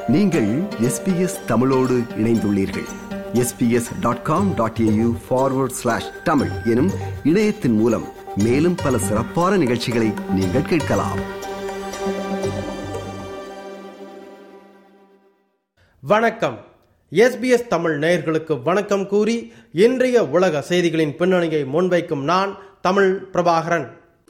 நீங்கள் எஸ்பிஎஸ் தமிழோடு இணைந்துள்ளீர்கள் SBS dot com dot AU forward slash Tamil எனும் இணையத்தின் மூலம் மேலும் பல சிறப்பான நிகழ்ச்சிகளை நீங்கள் கேட்கலாம் வணக்கம் எஸ்பிஎஸ் தமிழ் நேயர்களுக்கு வணக்கம் கூறி இன்றைய உலக செய்திகளின் பின்னணியை முன்வைக்கும் நான் தமிழ் பிரபாகரன்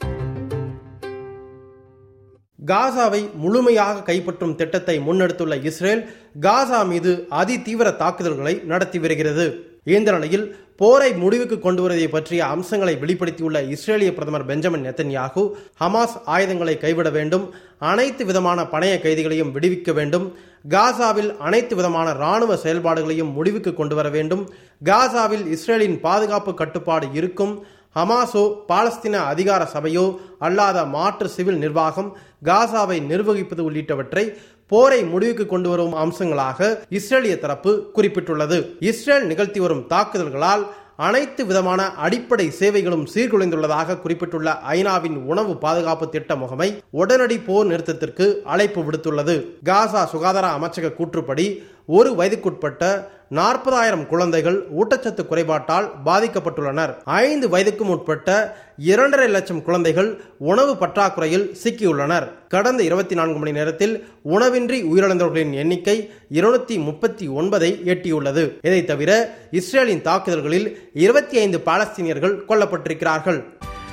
காசாவை முழுமையாக கைப்பற்றும் திட்டத்தை முன்னெடுத்துள்ள இஸ்ரேல் காசா மீது அதி தீவிர தாக்குதல்களை நடத்தி வருகிறது இந்த நிலையில் போரை முடிவுக்கு கொண்டு வருவதை பற்றிய அம்சங்களை வெளிப்படுத்தியுள்ள இஸ்ரேலிய பிரதமர் பெஞ்சமின் நெத்தன்யாகு ஹமாஸ் ஆயுதங்களை கைவிட வேண்டும் அனைத்து விதமான பணைய கைதிகளையும் விடுவிக்க வேண்டும் காசாவில் அனைத்து விதமான ராணுவ செயல்பாடுகளையும் முடிவுக்கு கொண்டு வர வேண்டும் காசாவில் இஸ்ரேலின் பாதுகாப்பு கட்டுப்பாடு இருக்கும் ஹமாஸோ பாலஸ்தீன அதிகார சபையோ அல்லாத மாற்று சிவில் நிர்வாகம் காசாவை நிர்வகிப்பது உள்ளிட்டவற்றை போரை முடிவுக்கு கொண்டு வரும் அம்சங்களாக இஸ்ரேலிய தரப்பு குறிப்பிட்டுள்ளது இஸ்ரேல் நிகழ்த்தி வரும் தாக்குதல்களால் அனைத்து விதமான அடிப்படை சேவைகளும் சீர்குலைந்துள்ளதாக குறிப்பிட்டுள்ள ஐநாவின் உணவு பாதுகாப்பு திட்ட முகமை உடனடி போர் நிறுத்தத்திற்கு அழைப்பு விடுத்துள்ளது காசா சுகாதார அமைச்சக கூற்றுப்படி ஒரு வயதுக்குட்பட்ட நாற்பதாயிரம் குழந்தைகள் ஊட்டச்சத்து குறைபாட்டால் பாதிக்கப்பட்டுள்ளனர் ஐந்து வயதுக்கும் உட்பட்ட இரண்டரை லட்சம் குழந்தைகள் உணவு பற்றாக்குறையில் சிக்கியுள்ளனர் கடந்த இருபத்தி நான்கு மணி நேரத்தில் உணவின்றி உயிரிழந்தவர்களின் எண்ணிக்கை இருநூத்தி முப்பத்தி ஒன்பதை எட்டியுள்ளது இதை தவிர இஸ்ரேலின் தாக்குதல்களில் இருபத்தி ஐந்து பாலஸ்தீனியர்கள் கொல்லப்பட்டிருக்கிறார்கள்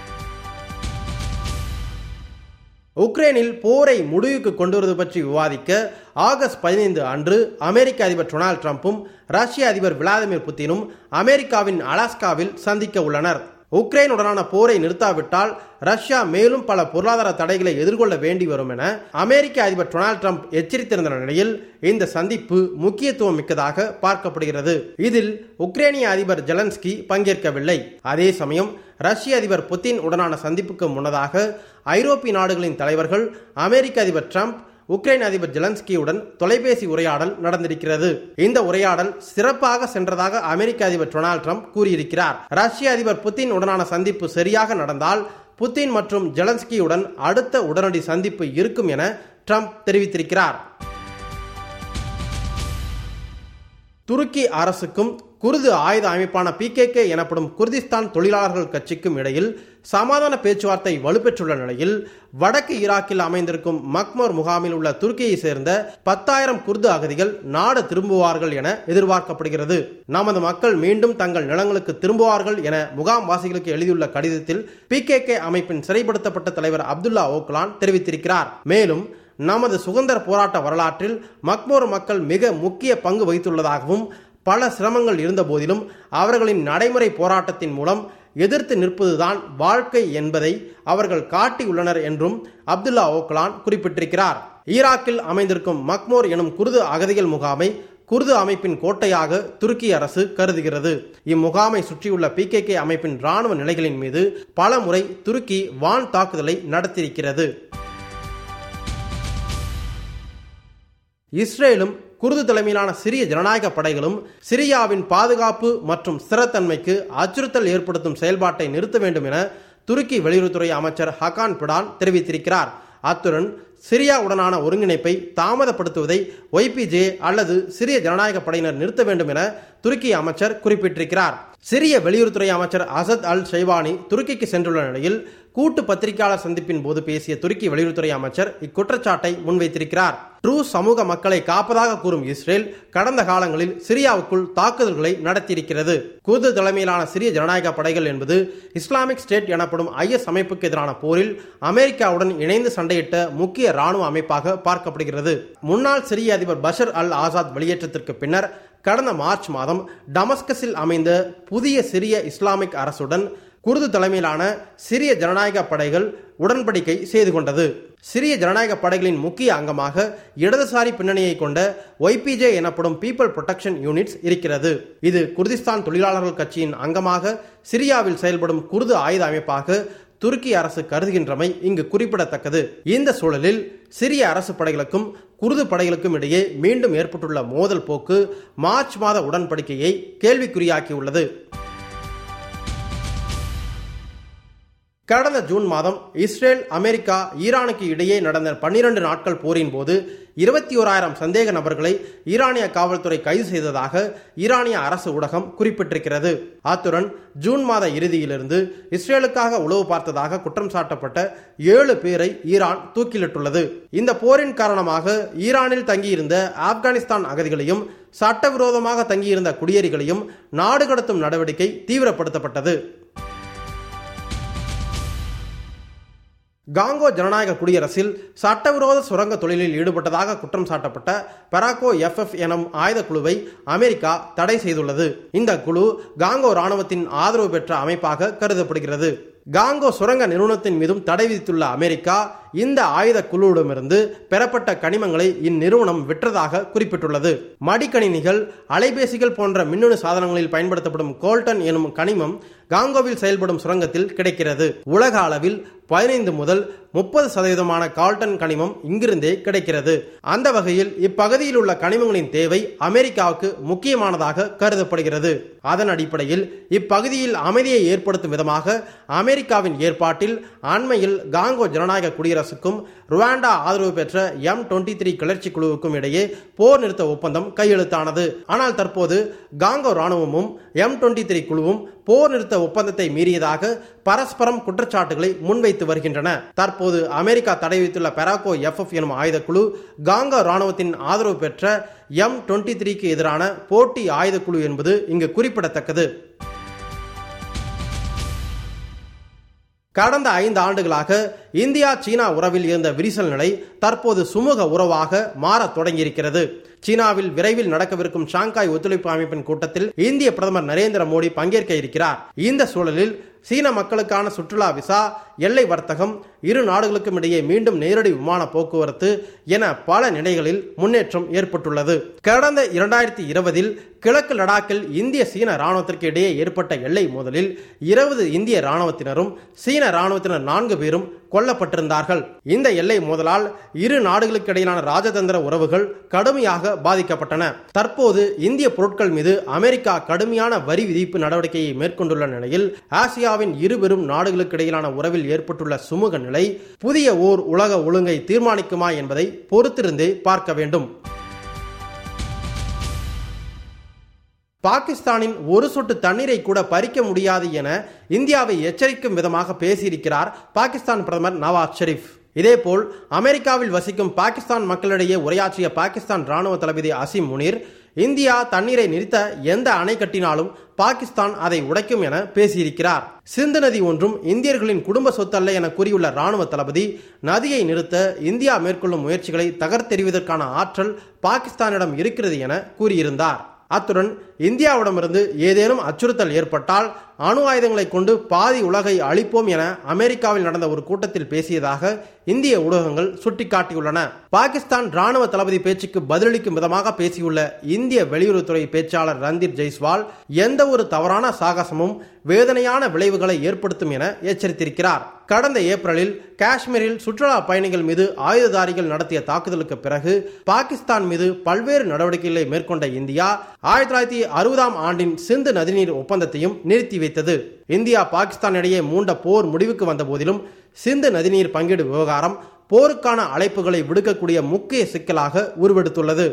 உக்ரைனில் போரை முடிவுக்கு கொண்டு வருவது பற்றி விவாதிக்க ஆகஸ்ட் பதினைந்து அன்று அமெரிக்க அதிபர் டொனால்டு டிரம்பும் ரஷ்ய அதிபர் விளாடிமிர் புத்தினும் அமெரிக்காவின் அலாஸ்காவில் சந்திக்க உள்ளனர் உக்ரைனுடனான போரை நிறுத்தாவிட்டால் ரஷ்யா மேலும் பல பொருளாதார தடைகளை எதிர்கொள்ள வேண்டி வரும் என அமெரிக்க அதிபர் டொனால்டு ட்ரம்ப் எச்சரித்திருந்த நிலையில் இந்த சந்திப்பு முக்கியத்துவம் மிக்கதாக பார்க்கப்படுகிறது இதில் உக்ரைனிய அதிபர் ஜெலன்ஸ்கி பங்கேற்கவில்லை அதே சமயம் ரஷ்ய அதிபர் புத்தின் உடனான சந்திப்புக்கு முன்னதாக ஐரோப்பிய நாடுகளின் தலைவர்கள் அமெரிக்க அதிபர் ட்ரம்ப் உக்ரைன் அதிபர் ஜெலன்ஸ்கியுடன் தொலைபேசி உரையாடல் நடந்திருக்கிறது இந்த உரையாடல் சிறப்பாக சென்றதாக அமெரிக்க அதிபர் டொனால்டு ட்ரம்ப் கூறியிருக்கிறார் ரஷ்ய அதிபர் புத்தின் உடனான சந்திப்பு சரியாக நடந்தால் புத்தின் மற்றும் ஜெலன்ஸ்கியுடன் அடுத்த உடனடி சந்திப்பு இருக்கும் என ட்ரம்ப் தெரிவித்திருக்கிறார் துருக்கி அரசுக்கும் குர்து ஆயுத அமைப்பான பிகேகே எனப்படும் குர்திஸ்தான் தொழிலாளர்கள் கட்சிக்கும் இடையில் சமாதான பேச்சுவார்த்தை வலுப்பெற்றுள்ள நிலையில் வடக்கு ஈராக்கில் அமைந்திருக்கும் மக்மோர் முகாமில் உள்ள துருக்கியை சேர்ந்த பத்தாயிரம் குர்து அகதிகள் நாடு திரும்புவார்கள் என எதிர்பார்க்கப்படுகிறது நமது மக்கள் மீண்டும் தங்கள் நிலங்களுக்கு திரும்புவார்கள் என முகாம் வாசிகளுக்கு எழுதியுள்ள கடிதத்தில் பிகேகே அமைப்பின் சிறைப்படுத்தப்பட்ட தலைவர் அப்துல்லா ஓக்லான் தெரிவித்திருக்கிறார் மேலும் நமது சுதந்திர போராட்ட வரலாற்றில் மக்மோர் மக்கள் மிக முக்கிய பங்கு வகித்துள்ளதாகவும் பல சிரமங்கள் இருந்த போதிலும் அவர்களின் நடைமுறை போராட்டத்தின் மூலம் எதிர்த்து நிற்பதுதான் வாழ்க்கை என்பதை அவர்கள் காட்டியுள்ளனர் என்றும் அப்துல்லா ஓக்லான் குறிப்பிட்டிருக்கிறார் ஈராக்கில் அமைந்திருக்கும் மக்மோர் எனும் குருது அகதிகள் முகாமை குர்து அமைப்பின் கோட்டையாக துருக்கி அரசு கருதுகிறது இம்முகாமை சுற்றியுள்ள பிகேகே அமைப்பின் ராணுவ நிலைகளின் மீது பல முறை துருக்கி வான் தாக்குதலை நடத்தியிருக்கிறது இஸ்ரேலும் குர்து தலைமையிலான சிரிய ஜனநாயக படைகளும் சிரியாவின் பாதுகாப்பு மற்றும் ஸ்திரத்தன்மைக்கு அச்சுறுத்தல் ஏற்படுத்தும் செயல்பாட்டை நிறுத்த வேண்டும் என துருக்கி வெளியுறவுத்துறை அமைச்சர் ஹகான் பிடான் தெரிவித்திருக்கிறார் அத்துடன் சிரியாவுடனான ஒருங்கிணைப்பை தாமதப்படுத்துவதை ஒய்பிஜே அல்லது சிரிய ஜனநாயக படையினர் நிறுத்த வேண்டும் என துருக்கி அமைச்சர் குறிப்பிட்டிருக்கிறார் சிரிய வெளியுறவுத்துறை அமைச்சர் அசத் அல் ஷைவானி துருக்கிக்கு சென்றுள்ள நிலையில் கூட்டு பத்திரிகையாளர் சந்திப்பின் போது பேசிய துருக்கி வெளியுறவுத்துறை அமைச்சர் இக்குற்றச்சாட்டை முன்வைத்திருக்கிறார் ட்ரூ சமூக மக்களை காப்பதாக கூறும் இஸ்ரேல் கடந்த காலங்களில் சிரியாவுக்குள் தாக்குதல்களை நடத்தியிருக்கிறது குர்து தலைமையிலான சிரிய ஜனநாயக படைகள் என்பது இஸ்லாமிக் ஸ்டேட் எனப்படும் ஐஎஸ் அமைப்புக்கு எதிரான போரில் அமெரிக்காவுடன் இணைந்து சண்டையிட்ட முக்கிய ராணுவ அமைப்பாக பார்க்கப்படுகிறது முன்னாள் சிரிய அதிபர் பஷர் அல் ஆசாத் வெளியேற்றத்திற்கு பின்னர் கடந்த மார்ச் மாதம் டமஸ்கஸில் அமைந்த புதிய சிரிய இஸ்லாமிக் அரசுடன் குர்து தலைமையிலான சிரிய ஜனநாயக படைகள் உடன்படிக்கை செய்து கொண்டது சிரிய ஜனநாயக படைகளின் முக்கிய அங்கமாக இடதுசாரி பின்னணியை கொண்ட ஒய்பிஜே எனப்படும் பீப்பிள் புரொடெக்ஷன் யூனிட்ஸ் இருக்கிறது இது குர்திஸ்தான் தொழிலாளர்கள் கட்சியின் அங்கமாக சிரியாவில் செயல்படும் குர்து ஆயுத அமைப்பாக துருக்கி அரசு கருதுகின்றமை இங்கு குறிப்பிடத்தக்கது இந்த சூழலில் சிரிய அரசு படைகளுக்கும் குர்து படைகளுக்கும் இடையே மீண்டும் ஏற்பட்டுள்ள மோதல் போக்கு மார்ச் மாத உடன்படிக்கையை கேள்விக்குறியாக்கியுள்ளது கடந்த ஜூன் மாதம் இஸ்ரேல் அமெரிக்கா ஈரானுக்கு இடையே நடந்த பன்னிரண்டு நாட்கள் போரின் போது இருபத்தி ஓராயிரம் சந்தேக நபர்களை ஈரானிய காவல்துறை கைது செய்ததாக ஈரானிய அரசு ஊடகம் குறிப்பிட்டிருக்கிறது அத்துடன் ஜூன் மாத இறுதியிலிருந்து இஸ்ரேலுக்காக உளவு பார்த்ததாக குற்றம் சாட்டப்பட்ட ஏழு பேரை ஈரான் தூக்கிலிட்டுள்ளது இந்த போரின் காரணமாக ஈரானில் தங்கியிருந்த ஆப்கானிஸ்தான் அகதிகளையும் சட்டவிரோதமாக தங்கியிருந்த குடியேறிகளையும் நாடு கடத்தும் நடவடிக்கை தீவிரப்படுத்தப்பட்டது காங்கோ ஜனநாயக குடியரசில் சட்டவிரோத சுரங்க தொழிலில் ஈடுபட்டதாக குற்றம் சாட்டப்பட்ட பெராக்கோ எஃப்எஃப் எனும் ஆயுத குழுவை அமெரிக்கா தடை செய்துள்ளது இந்த குழு காங்கோ ராணுவத்தின் ஆதரவு பெற்ற அமைப்பாக கருதப்படுகிறது காங்கோ சுரங்க நிறுவனத்தின் மீதும் தடை விதித்துள்ள அமெரிக்கா இந்த ஆயுத குழுவிடமிருந்து பெறப்பட்ட கனிமங்களை இந்நிறுவனம் விற்றதாக குறிப்பிட்டுள்ளது மடிக்கணினிகள் அலைபேசிகள் போன்ற மின்னணு சாதனங்களில் பயன்படுத்தப்படும் கோல்டன் எனும் கனிமம் காங்கோவில் செயல்படும் சுரங்கத்தில் கிடைக்கிறது உலக அளவில் பதினைந்து முதல் முப்பது சதவீதமான கால்டன் கனிமம் இங்கிருந்தே கிடைக்கிறது அந்த வகையில் இப்பகுதியில் உள்ள கனிமங்களின் தேவை அமெரிக்காவுக்கு முக்கியமானதாக கருதப்படுகிறது அதன் அடிப்படையில் இப்பகுதியில் அமைதியை ஏற்படுத்தும் விதமாக அமெரிக்காவின் ஏற்பாட்டில் அண்மையில் காங்கோ ஜனநாயக குடியரசுக்கும் ருவாண்டா ஆதரவு பெற்ற எம் டுவெண்ட்டி த்ரீ கிளர்ச்சி குழுவுக்கும் இடையே போர் நிறுத்த ஒப்பந்தம் கையெழுத்தானது ஆனால் தற்போது காங்கோ ராணுவமும் எம் டுவெண்ட்டி த்ரீ குழுவும் போர் நிறுத்த ஒப்பந்தத்தை மீறியதாக பரஸ்பரம் குற்றச்சாட்டுகளை முன்வைத்து வருகின்றன தற்போது அமெரிக்கா தடை விதித்துள்ள பெராக்கோ எஃப்எஃப் எனும் ஆயுத குழு காங்கோ ராணுவத்தின் ஆதரவு பெற்ற எம் டுவெண்ட்டி த்ரீக்கு எதிரான போட்டி ஆயுத குழு என்பது இங்கு குறிப்பிடத்தக்கது கடந்த ஐந்து ஆண்டுகளாக இந்தியா சீனா உறவில் இருந்த விரிசல் நிலை தற்போது சுமூக உறவாக மாறத் தொடங்கியிருக்கிறது சீனாவில் விரைவில் நடக்கவிருக்கும் ஷாங்காய் ஒத்துழைப்பு அமைப்பின் கூட்டத்தில் இந்திய பிரதமர் நரேந்திர மோடி பங்கேற்க இருக்கிறார் இந்த சூழலில் சீன மக்களுக்கான சுற்றுலா விசா எல்லை வர்த்தகம் இரு நாடுகளுக்கும் இடையே மீண்டும் நேரடி விமான போக்குவரத்து என பல நிலைகளில் முன்னேற்றம் ஏற்பட்டுள்ளது கடந்த இரண்டாயிரத்தி இருபதில் கிழக்கு லடாக்கில் இந்திய சீன ராணுவத்திற்கு இடையே ஏற்பட்ட எல்லை மோதலில் இருபது இந்திய ராணுவத்தினரும் சீன ராணுவத்தினர் நான்கு பேரும் கொல்லப்பட்டிருந்தார்கள் இந்த எல்லை மோதலால் இரு நாடுகளுக்கு இடையிலான ராஜதந்திர உறவுகள் கடுமையாக பாதிக்கப்பட்டன தற்போது இந்திய பொருட்கள் மீது அமெரிக்கா கடுமையான வரி விதிப்பு நடவடிக்கையை மேற்கொண்டுள்ள நிலையில் ஆசியாவின் இருபெரும் நாடுகளுக்கு இடையிலான உறவில் ஏற்பட்டுள்ள சுமூக நிலை புதிய ஓர் உலக ஒழுங்கை தீர்மானிக்குமா என்பதை பொறுத்திருந்தே பார்க்க வேண்டும் பாகிஸ்தானின் ஒரு சொட்டு தண்ணீரை கூட பறிக்க முடியாது என இந்தியாவை எச்சரிக்கும் விதமாக பேசியிருக்கிறார் பாகிஸ்தான் பிரதமர் நவாஸ் ஷெரீப் இதேபோல் அமெரிக்காவில் வசிக்கும் பாகிஸ்தான் மக்களிடையே உரையாற்றிய பாகிஸ்தான் ராணுவ தளபதி அசிம் முனீர் இந்தியா தண்ணீரை நிறுத்த எந்த அணை கட்டினாலும் பாகிஸ்தான் அதை உடைக்கும் என பேசியிருக்கிறார் சிந்து நதி ஒன்றும் இந்தியர்களின் குடும்ப சொத்தல்ல என கூறியுள்ள ராணுவ தளபதி நதியை நிறுத்த இந்தியா மேற்கொள்ளும் முயற்சிகளை தகர்த்தெறிவதற்கான ஆற்றல் பாகிஸ்தானிடம் இருக்கிறது என கூறியிருந்தார் அத்துடன் இந்தியாவிடமிருந்து ஏதேனும் அச்சுறுத்தல் ஏற்பட்டால் அணு ஆயுதங்களை கொண்டு பாதி உலகை அழிப்போம் என அமெரிக்காவில் நடந்த ஒரு கூட்டத்தில் பேசியதாக இந்திய ஊடகங்கள் சுட்டிக்காட்டியுள்ளன பாகிஸ்தான் ராணுவ தளபதி பேச்சுக்கு பதிலளிக்கும் விதமாக பேசியுள்ள இந்திய வெளியுறவுத்துறை பேச்சாளர் ரந்தீப் ஜெய்ஸ்வால் எந்த ஒரு தவறான சாகசமும் வேதனையான விளைவுகளை ஏற்படுத்தும் என எச்சரித்திருக்கிறார் கடந்த ஏப்ரலில் காஷ்மீரில் சுற்றுலா பயணிகள் மீது ஆயுததாரிகள் நடத்திய தாக்குதலுக்கு பிறகு பாகிஸ்தான் மீது பல்வேறு நடவடிக்கைகளை மேற்கொண்ட இந்தியா ஆயிரத்தி தொள்ளாயிரத்தி அறுபதாம் ஆண்டின் சிந்து நதிநீர் ஒப்பந்தத்தையும் நிறுத்தி வைத்தது இந்தியா பாகிஸ்தான் இடையே மூண்ட போர் முடிவுக்கு வந்த போதிலும் சிந்து நதிநீர் பங்கீடு விவகாரம் போருக்கான அழைப்புகளை விடுக்கக்கூடிய முக்கிய சிக்கலாக உருவெடுத்துள்ளது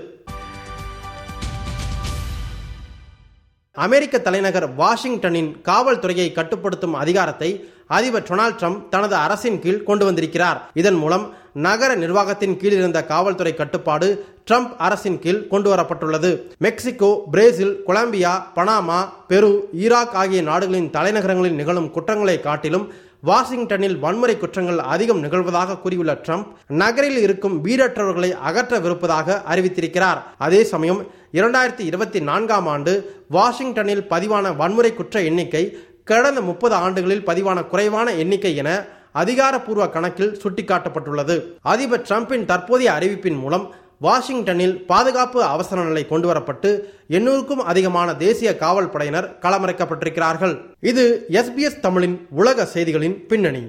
அமெரிக்க தலைநகர் வாஷிங்டனின் காவல்துறையை கட்டுப்படுத்தும் அதிகாரத்தை அதிபர் டொனால்ட் ட்ரம்ப் தனது அரசின் கீழ் கொண்டு வந்திருக்கிறார் இதன் மூலம் நகர நிர்வாகத்தின் கீழ் இருந்த காவல்துறை கட்டுப்பாடு ட்ரம்ப் அரசின் கீழ் கொண்டு வரப்பட்டுள்ளது Mexico Brazil Colombia Panama Peru Iraq ஆகிய நாடுகளின் தலைநகரங்களில் நிகழும் குற்றங்களை காட்டிலும் வாஷிங்டனில் வன்முறை குற்றங்கள் அதிகம் நிகழ்வதாக கூறியுள்ள ட்ரம்ப் நகரில் இருக்கும் வீடற்றவர்களை அகற்றவிருப்பதாக அறிவித்திருக்கிறார் அதே சமயம் இரண்டாயிரத்தி இருபத்தி நான்காம் ஆண்டு வாஷிங்டனில் பதிவான வன்முறை குற்ற எண்ணிக்கை கடந்த முப்பது ஆண்டுகளில் பதிவான குறைவான எண்ணிக்கை என அதிகாரப்பூர்வ கணக்கில் சுட்டிக்காட்டப்பட்டுள்ளது அதிபர் டிரம்பின் தற்போதைய அறிவிப்பின் மூலம் வாஷிங்டனில் பாதுகாப்பு அவசர நிலை கொண்டுவரப்பட்டு எண்ணூறுக்கும் அதிகமான தேசிய காவல் படையினர் களமிறக்கப்பட்டிருக்கிறார்கள் இது எஸ்பிஎஸ் தமிழின் உலக செய்திகளின் பின்னணி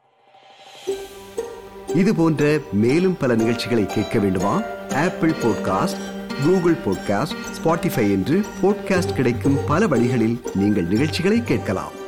இது போன்ற மேலும் பல நிகழ்ச்சிகளை கேட்க வேண்டுமா Apple podcast Google podcast Spotify என்று பாட்காஸ்ட் கிடைக்கும் பல வழிகளில் நீங்கள் நிகழ்ச்சிகளை கேட்கலாம்